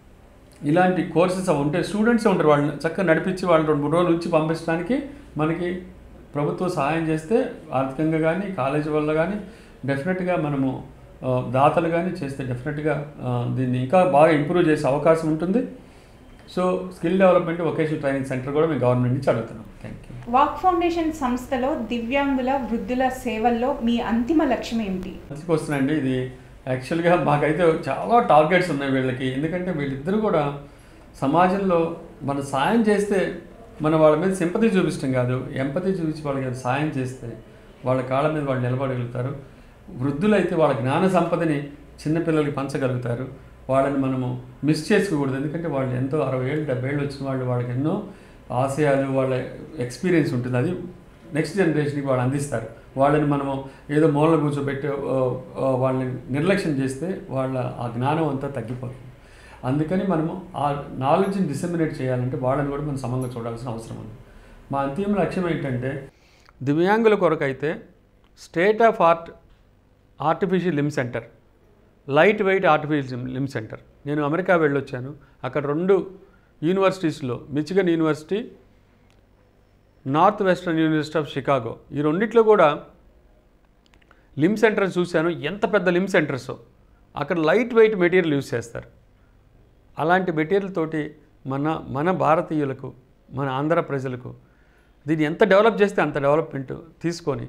B: ఇలాంటి కోర్సెస్ అవి ఉంటే స్టూడెంట్స్ ఉంటారు వాళ్ళని చక్కగా నడిపించి వాళ్ళు రెండు మూడు రోజులు ఉంచి పంపించడానికి మనకి ప్రభుత్వం సహాయం చేస్తే ఆర్థికంగా కానీ కాలేజీ వల్ల కానీ డెఫినెట్గా మనము ఆ, దాతలు కానీ చేస్తే డెఫినెట్గా ఆ, దీన్ని ఇంకా బాగా ఇంప్రూవ్ చేసే అవకాశం ఉంటుంది so skill development vocational training centre కూడా మేము గవర్నమెంట్ నుంచి అడుగుతున్నాం థ్యాంక్ యూ
A: వాక్ ఫౌండేషన్ సంస్థలో దివ్యాంగుల వృద్ధుల సేవల్లో మీ అంతిమ లక్ష్యం ఏమిటి
B: మంచిగా వస్తుందండి ఇది యాక్చువల్గా మాకైతే చాలా టార్గెట్స్ ఉన్నాయి వీళ్ళకి ఎందుకంటే వీళ్ళిద్దరూ కూడా సమాజంలో మన సాయం చేస్తే మన వాళ్ళ మీద సింపతి చూపించడం కాదు ఎంపతి చూపించి వాళ్ళకి సాయం చేస్తే వాళ్ళ కాళ్ళ మీద వాళ్ళు నిలబడగలుగుతారు వృద్ధులైతే వాళ్ళ జ్ఞాన సంపదని చిన్నపిల్లలకి పంచగలుగుతారు వాళ్ళని మనము మిస్ చేసుకోకూడదు ఎందుకంటే వాళ్ళు ఎంతో అరవై ఏళ్ళు డెబ్బై ఏళ్ళు వచ్చిన వాళ్ళు వాళ్ళకి ఎన్నో ఆశయాలు వాళ్ళ ఎక్స్పీరియన్స్ ఉంటుంది అది నెక్స్ట్ జనరేషన్కి వాళ్ళు అందిస్తారు వాళ్ళని మనము ఏదో మూలన కూర్చోబెట్టి ఆ, ఆ, వాళ్ళని నిర్లక్ష్యం చేస్తే వాళ్ళ ఆ జ్ఞానం అంతా తగ్గిపోతుంది అందుకని మనము ఆ నాలెడ్జ్ని డిసెమినేట్ చేయాలంటే వాళ్ళని కూడా మనం సమంగా చూడాల్సిన అవసరం ఉంది మా అంతిమ లక్ష్యం ఏంటంటే దివ్యాంగుల కొరకైతే state of art artificial limb centre light weight artificial limb centre నేను అమెరికా వెళ్ళొచ్చాను అక్కడ రెండు యూనివర్సిటీస్లో Michigan university Northwestern university of Chicago ఈ రెండిట్లో కూడా లిమ్ సెంటర్స్ చూశాను ఎంత పెద్ద లిమ్ సెంటర్స్ అక్కడ లైట్ వెయిట్ మెటీరియల్ యూస్ చేస్తారు అలాంటి మెటీరియల్ తోటి మన మన భారతీయులకు మన ఆంధ్ర ప్రజలకు దీన్ని ఎంత డెవలప్ చేస్తే అంత డెవలప్మెంట్ తీసుకొని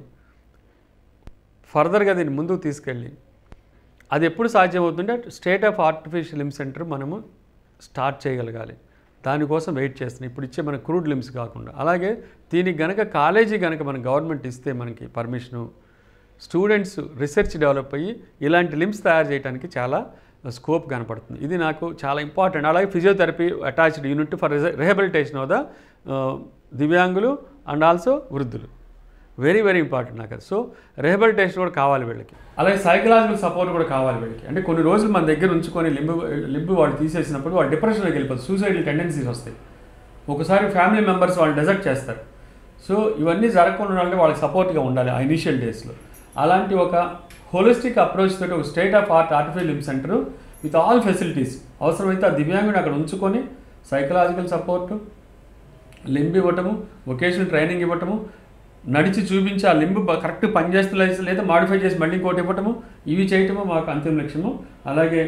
B: ఫర్దర్గా దీన్ని ముందుకు తీసుకెళ్ళి అది ఎప్పుడు సాధ్యమవుతుంటే state of artificial limb centre మనము స్టార్ట్ చేయగలగాలి దానికోసం వెయిట్ చేస్తున్నాం ఇప్పుడు ఇచ్చే మన క్రూడ్ లిమ్స్ కాకుండా అలాగే దీనికి గనక కాలేజీ గనక మన గవర్నమెంట్ ఇస్తే మనకి పర్మిషను స్టూడెంట్స్ రీసెర్చ్ డెవలప్ అయ్యి ఇలాంటి లిమ్స్ తయారు చేయడానికి చాలా స్కోప్ కనపడుతుంది ఇది నాకు చాలా ఇంపార్టెంట్ అలాగే physiotherapy attached unit for rehabilitation of the దివ్యాంగులు అండ్ ఆల్సో వృద్ధులు వెరీ వెరీ ఇంపార్టెంట్ నాకు అది సో రిహబిలిటేషన్ కూడా కావాలి వీళ్ళకి అలాగే సైకలాజికల్ సపోర్ట్ కూడా కావాలి వీళ్ళకి అంటే కొన్ని రోజులు మన దగ్గర ఉంచుకొని లింబు లింబు వాళ్ళు తీసేసినప్పుడు వాళ్ళు డిప్రెషన్లోకి వెళ్ళిపోతుంది సూసైడల్ టెండెన్సీస్ వస్తాయి ఒకసారి ఫ్యామిలీ మెంబర్స్ వాళ్ళు డెజర్ట్ చేస్తారు సో ఇవన్నీ జరగకుండా ఉండాలంటే వాళ్ళకి సపోర్ట్గా ఉండాలి ఆ ఇనిషియల్ డేస్లో అలాంటి ఒక హోలిస్టిక్ అప్రోచ్ తోటి ఒక state of art artificial limb centre with all facilities అవసరమైతే ఆ దివ్యాంగుని అక్కడ ఉంచుకొని సైకలాజికల్ సపోర్టు లింబ్ ఇవ్వటము వొకేషనల్ ట్రైనింగ్ ఇవ్వటము నడిచి చూపించి ఆ లింబ్ బ- కరెక్ట్ పనిచేస్తున్నా లేదా మాడిఫై చేసి మళ్ళీ ఇంకోటి ఇవ్వటము ఇవి చేయటము మాకు అంతిమ లక్ష్యము అలాగే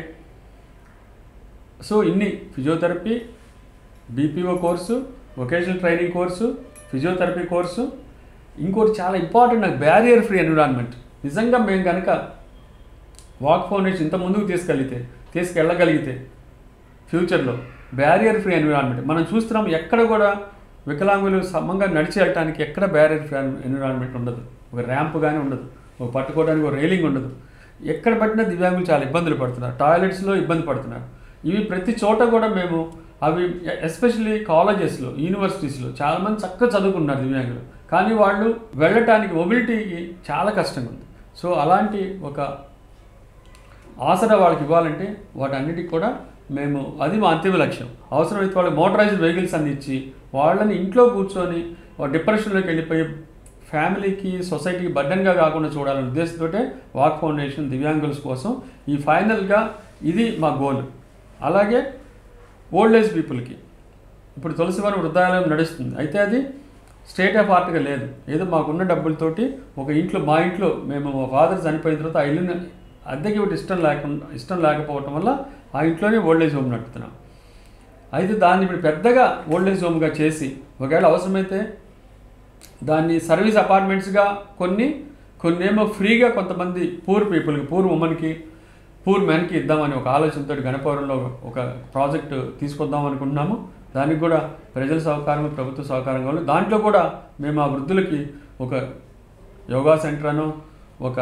B: సో ఇన్ని physiotherapy BPO course vocational training course physiotherapy course ఇంకోటి చాలా ఇంపార్టెంట్ నాకు బ్యారియర్ ఫ్రీ ఎన్విరాన్మెంట్ నిజంగా మేము కనుక వాక్ ఫౌండేషన్ ఇంత ముందుకు తీసుకెళ్తే తీసుకెళ్ళగలిగితే ఫ్యూచర్లో బ్యారియర్ ఫ్రీ ఎన్విరాన్మెంట్ మనం చూస్తున్నాం ఎక్కడ కూడా వికలాంగులు సమంగా నడిచి వెళ్ళటానికి ఎక్కడ బ్యారియర్ ఫ్రీ ఎన్విరాన్మెంట్ ఉండదు ఒక ర్యాంప్ కానీ ఉండదు ఒక పట్టుకోవడానికి ఒక రైలింగ్ ఉండదు ఎక్కడ పట్టినా దివ్యాంగులు చాలా ఇబ్బందులు పడుతున్నారు టాయిలెట్స్లో ఇబ్బంది పడుతున్నారు ఇవి ప్రతి చోట కూడా మేము అవి ఎస్పెషల్లీ కాలేజెస్లో యూనివర్సిటీస్లో చాలామంది చక్కగా చదువుకున్నారు దివ్యాంగులు కానీ వాళ్ళు వెళ్ళటానికి మొబిలిటీకి చాలా కష్టంగా ఉంది సో అలాంటి ఒక ఆసరా వాళ్ళకి ఇవ్వాలంటే వాటన్నిటికి కూడా మేము అది మా అంతిమ లక్ష్యం అవసరమైతే వాళ్ళకి మోటరైజ్డ్ వెహికల్స్ అందించి వాళ్ళని ఇంట్లో కూర్చొని డిప్రెషన్లోకి వెళ్ళిపోయి ఫ్యామిలీకి సొసైటీకి బర్డన్గా కాకుండా చూడాలనే ఉద్దేశంతో వాక్ ఫౌండేషన్ దివ్యాంగుల కోసం ఈ ఫైనల్గా ఇది మా గోల్ అలాగే ఓల్డ్ ఏజ్ పీపుల్కి ఇప్పుడు తులసివరం వృద్ధాలయం నడుస్తుంది అయితే అది స్టేట్ ఆఫ్ ఆర్ట్గా లేదు ఏదో మాకున్న డబ్బులతోటి ఒక ఇంట్లో మా ఇంట్లో మేము మా ఫాదర్ చనిపోయిన తర్వాత ఆ ఇల్లుని అద్దెకి ఇవ్వడం ఇష్టం లేకుండా ఇష్టం లేకపోవటం వల్ల ఆ ఇంట్లోనే ఓల్డ్ ఏజ్ హోమ్ నడుపుతున్నాం అయితే దాన్ని ఇప్పుడు పెద్దగా ఓల్డ్ ఏజ్ హోమ్గా చేసి ఒకవేళ అవసరమైతే దాన్ని సర్వీస్ అపార్ట్మెంట్స్గా కొన్ని కొన్ని ఏమో ఫ్రీగా కొంతమంది పూర్ పీపుల్కి పూర్ ఉమెన్కి పూర్ మెన్కి ఇద్దామని ఒక ఆలోచనతో గణపవరంలో ఒక ప్రాజెక్ట్ తీసుకొద్దాం అనుకుంటున్నాము దానికి కూడా ప్రజల సహకారం ప్రభుత్వ సహకారం కావాలి దాంట్లో కూడా మేము ఆ వృద్ధులకి ఒక యోగా సెంటర్ అను ఒక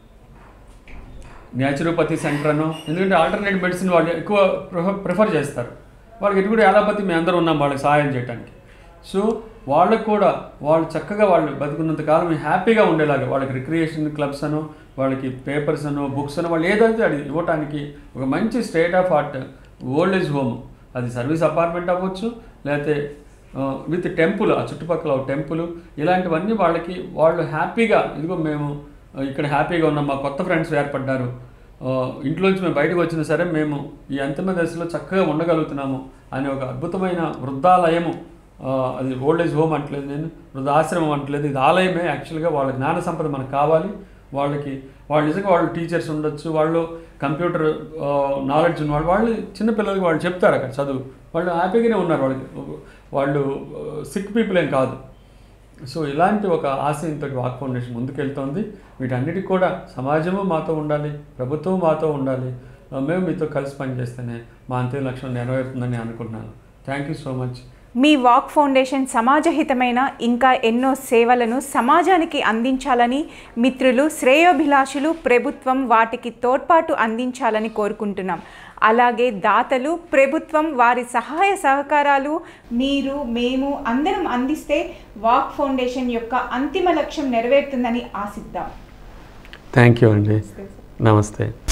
B: న్యాచురోపతి సెంటర్ అను ఎందుకంటే ఆల్టర్నేటివ్ మెడిసిన్ వాళ్ళు ఎక్కువ ప్రిఫర్ ప్రిఫర్ చేస్తారు వాళ్ళకి ఎటు కూడా ఎలాపతి మేము అందరూ ఉన్నాం వాళ్ళకి సహాయం చేయడానికి సో వాళ్ళకు కూడా వాళ్ళు చక్కగా వాళ్ళు బతుకున్నంత కాలం హ్యాపీగా ఉండేలాగా వాళ్ళకి రిక్రియేషన్ క్లబ్స్ అను వాళ్ళకి పేపర్స్ అను బుక్స్ అను వాళ్ళు ఏదైతే అది ఇవ్వటానికి ఒక మంచి state of art old age home అది సర్వీస్ అపార్ట్మెంట్ అవ్వచ్చు లేకపోతే విత్ టెంపుల్ ఆ చుట్టుపక్కల ఒక టెంపుల్ ఇలాంటివన్నీ వాళ్ళకి వాళ్ళు హ్యాపీగా ఇదిగో మేము ఆ, ఇక్కడ హ్యాపీగా ఉన్నాం మా కొత్త ఫ్రెండ్స్ ఏర్పడ్డారు ఆ, ఇంట్లోంచి మేము బయటకు వచ్చినా సరే మేము ఈ అంతిమ దశలో చక్కగా ఉండగలుగుతున్నాము అనే ఒక అద్భుతమైన వృద్ధాలయము ఆ, అది ఓల్డ్ ఏజ్ హోమ్ అంటలేదు నేను వృద్ధాశ్రమం అంటలేదు ఇది ఆలయమే యాక్చువల్గా వాళ్ళ జ్ఞాన సంపద మనకు కావాలి వాళ్ళకి వాళ్ళు నిజంగా వాళ్ళు టీచర్స్ ఉండొచ్చు వాళ్ళు కంప్యూటర్ నాలెడ్జ్ ఉన్న వాళ్ళు వాళ్ళు చిన్నపిల్లలకి వాళ్ళు చెప్తారు అక్కడ చదువు వాళ్ళు హ్యాపీగానే ఉన్నారు వాళ్ళకి వాళ్ళు సిక్ పీపుల్ ఏం కాదు సో ఇలాంటి ఒక ఆశయంతో వాక్ ఫౌండేషన్ ముందుకెళ్తోంది వీటన్నిటికి కూడా సమాజము మాతో ఉండాలి ప్రభుత్వం మాతో ఉండాలి ఆ, మేము మీతో కలిసి పనిచేస్తేనే మా అంతిమ లక్ష్యం నెరవేరుతుందని అనుకుంటున్నాను థ్యాంక్ యూ సో మచ్
A: మీ వాక్ ఫౌండేషన్ సమాజహితమైన ఇంకా ఎన్నో సేవలను సమాజానికి అందించాలని మిత్రులు శ్రేయోభిలాషులు ప్రభుత్వం వాటికి తోడ్పాటు అందించాలని కోరుకుంటున్నాం అలాగే దాతలు ప్రభుత్వం వారి సహాయ సహకారాలు మీరు మేము అందరం అందిస్తే వాక్ ఫౌండేషన్ యొక్క అంతిమ లక్ష్యం నెరవేరుతుందని ఆశిద్దాం
B: థ్యాంక్ యూ అండి నమస్తే